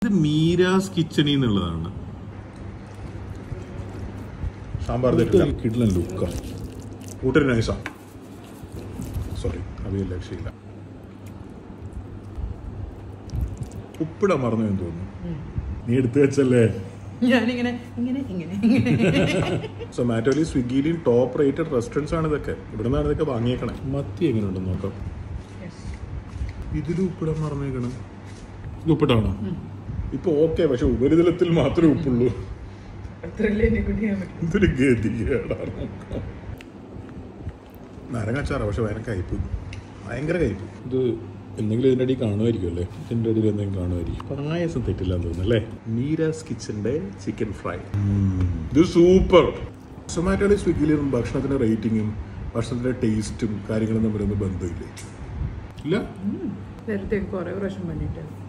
ഇത് മീരാസ് കിച്ചണി എന്നുള്ളതാണ് സാമ്പാർ കിഡ്ലൻ ലുക്ക കൂട്ടൊരു നൈസാ സോറി അവിയൽ രക്ഷയില്ല ഉപ്പിടാൻ മറന്നു എന്ന് തോന്നുന്നു നീ എടുത്തു വെച്ചല്ലേ ഞാനിങ്ങനെ ഇങ്ങനെ ഇങ്ങനെ ഇങ്ങനെ സൊമാറ്റോയിലും സ്വിഗ്ഗിയിലും ടോപ്പ് റേറ്റഡ് റെസ്റ്റോറൻറ്റ്സ് ആണ് ഇതൊക്കെ ഇവിടെ നിന്നാണ് ഇതൊക്കെ വാങ്ങിയേക്കണേ മത്തി എങ്ങനെയുണ്ടെന്ന് നോക്കാം ഇതിലും ഉപ്പിടാൻ മറന്നേക്കണം ഇത് ഉപ്പിട്ടാണോ ഇപ്പൊ ഓക്കെ പക്ഷെ ഉപരിതലത്തിൽ മാത്രമേ ഉപ്പുള്ളൂ അത്രല്ലേ എന്നെ കൊണ്ട് ചെയ്യാൻ പറ്റും എന്തൊരു ഗതികേടാണ് നാരങ്ങാച്ചാറ പക്ഷെ ഭയങ്കര കയ്പ് ഭയങ്കര കയ്പ് ഇത് എന്തെങ്കിലും ഇതിൻ്റെ അടിയിൽ കാണുമായിരിക്കും അല്ലേ ഇതിൻ്റെ അടിയിൽ എന്തെങ്കിലും കാണുമായിരിക്കും പായസം തെറ്റില്ല എന്ന് തോന്നുന്നു അല്ലേ മീരാസ് കിച്ചന്റെ ചിക്കൻ ഫ്രൈ ഇത് സൂപ്പർ സൊമാറ്റോയുടെ സ്വിഗ്ഗിയിലും ഭക്ഷണത്തിന്റെ റേറ്റിങ്ങും ഭക്ഷണത്തിന്റെ ടേസ്റ്റും കാര്യങ്ങളും തമ്മിലൊന്നും ബന്ധമില്ലേ ഇല്ല നേരത്തെ കുറെ പ്രാവശ്യം പണിയിട്ട്